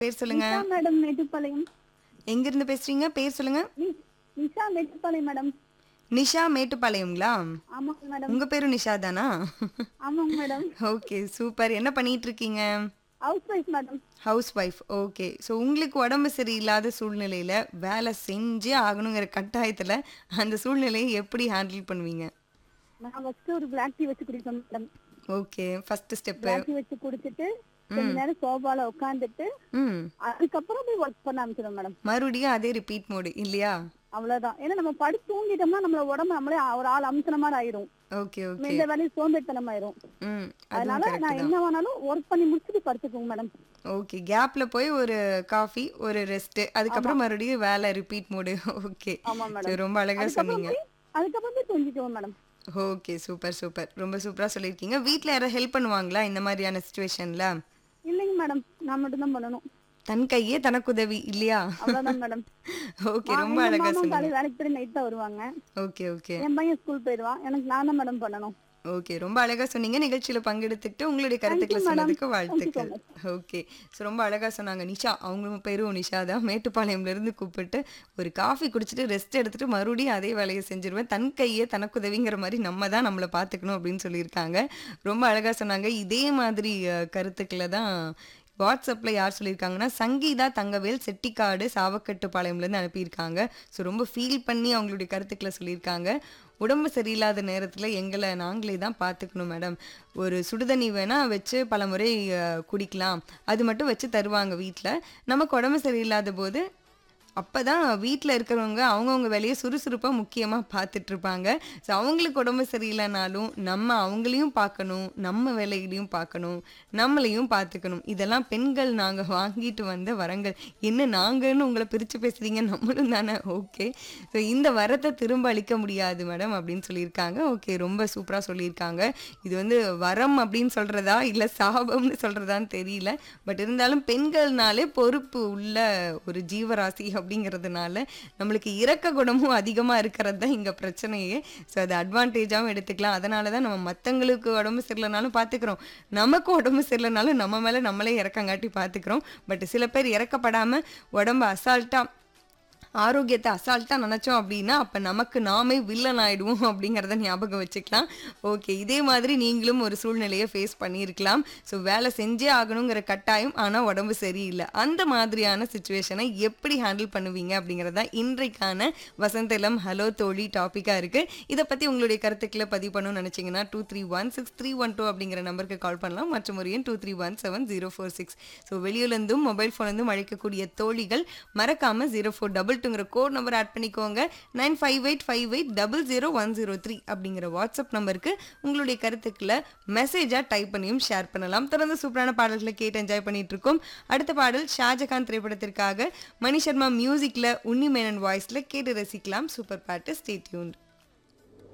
பேர் சொல்லுங்க நிஷா மேடம் மேட்டுப்பாளையம் எங்க இருந்து பேசுறீங்க பேர் சொல்லுங்க நி- நிஷா மேட்டுப்பாளையம் மேடம் நிஷா மேட்டுப்பாளையங்களா ஆமாங்க மேடம் உங்க பேரும் நிஷா தானா ஆமாங்க மேடம் ஓகே சூப்பர் என்ன பண்ணிட்டு இருக்கீங்க housewife madam housewife okay so உங்களுக்கு உடம்பு சரியில்லாத சூழ்நிலையில வேலை செஞ்சே ஆகணுங்கிற கட்டாயத்துல அந்த சூழ்நிலையை எப்படி ஹேண்டில் பண்ணுவீங்க நான் ஃபர்ஸ்ட் ஒரு பிளாக் டீ வச்சு குடிப்பேன் madam okay first step black tea வச்சு குடிச்சிட்டு கொஞ்ச நேரம் சோபால உட்காந்துட்டு ம் அதுக்கப்புறம் போய் ஒர்க் பண்ண ஆரம்பிச்சிடும் மேடம் மறுபடியும் அதே ரிப்பீட் மோடு இல்லையா அவ்வளவுதான் ஏன்னா நம்ம படுத்து தூங்கிட்டோம்னா நம்மள உடம்பு நம்மளே ஒரு ஆள் அம்சன மாதிரி ஆயிரும் ஓகே ஓகே எந்த வேலையும் சோம்பேறித்தனம் ஆயிரும் ம் அதுவும் அதனால கரெக்ட் நான் என்ன வேணாலும் ஒர்க் பண்ணி முடிச்சுட்டு படுத்துக்குவோங்க மேடம் ஓகே கேப்ல போய் ஒரு காஃபி ஒரு ரெஸ்ட் அதுக்கப்புறம் மறுபடியும் வேலை ரிப்பீட் மோடு ஓகே ஆமா மேடம் ரொம்ப அழகா அதுக்கப்புறம் சொன்னீங்க போய் அதுக்கப்புறம் போய் தூங்கிக்குவோம் மேடம் ஓகே சூப்பர் சூப்பர் ரொம்ப சூப்பரா சொல்லியிருக்கீங்க வீட்ல யாராவது ஹெல்ப் பண்ணுவாங்களா இந்த மாதிரியான சுச்சுவேஷன்ல இல்லைங்க மேடம் நான் மட்டும் தான் பண்ணணும் தன் கையே தனக்குதவி இல்லையா அவ்வளவுதான் மேடம் ஓகே ரொம்ப எங்க அழகா மாமா சொன்னீங்க காலையில வேலைக்கு போய் நைட் தான் வருவாங்க ஓகே ஓகே என் பையன் ஸ்கூல் போயிடுவான் எனக்கு நான் தான் மேடம் பண்ணணும் ஓகே ரொம்ப அழகா சொன்னீங்க நிகழ்ச்சியில பங்கெடுத்துக்கிட்டு உங்களுடைய கருத்துக்களை madam. சொன்னதுக்கு Thank you so வாழ்த்துக்கள் ஓகே ஸோ ரொம்ப அழகா சொன்னாங்க நிஷா அவங்களும் பேரும் நிஷா தான் மேட்டுப்பாளையம்ல இருந்து கூப்பிட்டு ஒரு காஃபி குடிச்சிட்டு ரெஸ்ட் எடுத்துட்டு மறுபடியும் அதே வேலையை செஞ்சிருவேன் தன் கையே தனக்குதவிங்கிற மாதிரி நம்ம தான் நம்மளை பார்த்துக்கணும் அப்படின்னு சொல்லியிருக்காங்க ரொம்ப அழகா சொன்னாங்க இதே மாதிரி அஹ், கருத்துக்களை தான் வாட்ஸ்அப்பில் யார் சொல்லியிருக்காங்கன்னா சங்கீதா தங்கவேல் செட்டிக்காடு சாவக்கட்டுப்பாளையம்லேருந்து அனுப்பியிருக்காங்க ஸோ ரொம்ப ஃபீல் பண்ணி அவங்களுடைய கருத்துக்களை சொல்லியிருக்காங்க உடம்பு சரியில்லாத நேரத்தில் எங்களை நாங்களே தான் பார்த்துக்கணும் மேடம் ஒரு சுடுதண்ணி வேணால் வச்சு பல முறை அஹ், குடிக்கலாம் அது மட்டும் வச்சு தருவாங்க வீட்டில் நமக்கு உடம்பு சரியில்லாத போது அப்போ தான் வீட்டில் இருக்கிறவங்க அவங்கவுங்க வேலையை சுறுசுறுப்பாக முக்கியமாக பார்த்துட்டு இருப்பாங்க ஸோ அவங்களுக்கு உடம்பு சரியில்லைனாலும் நம்ம அவங்களையும் பார்க்கணும் நம்ம வேலைகளையும் பார்க்கணும் நம்மளையும் பார்த்துக்கணும் இதெல்லாம் பெண்கள் நாங்கள் வாங்கிட்டு வந்த வரங்கள் என்ன நாங்கன்னு உங்களை பிரித்து பேசுகிறீங்க நம்மளும் தானே ஓகே ஸோ இந்த வரத்தை திரும்ப அளிக்க முடியாது மேடம் அப்படின்னு சொல்லியிருக்காங்க ஓகே ரொம்ப சூப்பராக சொல்லியிருக்காங்க இது வந்து வரம் அப்படின்னு சொல்கிறதா இல்லை சாபம்னு சொல்கிறதான்னு தெரியல பட் இருந்தாலும் பெண்கள்னாலே பொறுப்பு உள்ள ஒரு ஜீவராசி அப்படிங்கிறதுனால நம்மளுக்கு இறக்க குணமும் அதிகமாக இருக்கிறது தான் இங்கே பிரச்சனையே ஸோ அது அட்வான்டேஜாகவும் எடுத்துக்கலாம் அதனால தான் நம்ம மற்றவங்களுக்கு உடம்பு சரியில்லைனாலும் பார்த்துக்கிறோம் நமக்கு உடம்பு சரியில்லைனாலும் நம்ம மேலே நம்மளே இறக்கங்காட்டி பார்த்துக்கிறோம் பட் சில பேர் இறக்கப்படாமல் உடம்பு அசால்ட்டாக ஆரோக்கியத்தை அசால்ட்டாக நினச்சோம் அப்படின்னா அப்போ நமக்கு நாமே வில்லன் ஆயிடுவோம் அப்படிங்கிறத ஞாபகம் வச்சுக்கலாம் ஓகே இதே மாதிரி நீங்களும் ஒரு சூழ்நிலையை ஃபேஸ் பண்ணியிருக்கலாம் ஸோ வேலை செஞ்சே ஆகணுங்கிற கட்டாயம் ஆனால் உடம்பு சரியில்லை அந்த மாதிரியான சுச்சுவேஷனை எப்படி ஹேண்டில் பண்ணுவீங்க அப்படிங்கிறதா இன்றைக்கான வசந்தலம் ஹலோ தோழி டாப்பிக்காக இருக்குது இதை பற்றி உங்களுடைய கருத்துக்களை பதிவு பண்ணணும்னு நினச்சிங்கன்னா two three one six three one two அப்படிங்கிற நம்பருக்கு கால் பண்ணலாம் மற்றும் ஒரு எண் two three one seven zero four six so வெளியூர்லேருந்தும் மொபைல் ஃபோன்லேருந்தும் அழைக்கக்கூடிய தோழிகள் மறக்காமல் ஜீரோ ஃபோர் டபுள் டூங்கிற கோட் நம்பர் ஆட் பண்ணிக்கோங்க nine five eight five eight double zero one zero three அப்படிங்கிற வாட்ஸ்அப் நம்பருக்கு உங்களுடைய கருத்துக்களை மெசேஜாக டைப் பண்ணியும் ஷேர் பண்ணலாம் தொடர்ந்து சூப்பரான பாடல்களை கேட்டு என்ஜாய் பண்ணிட்டு இருக்கோம் அடுத்த பாடல் ஷாஜகான் திரைப்படத்திற்காக மணி சர்மா மியூசிக்கில் உன்னி மேனன் வாய்ஸில் கேட்டு ரசிக்கலாம் சூப்பர் பாட்டு ஸ்டே டியூன்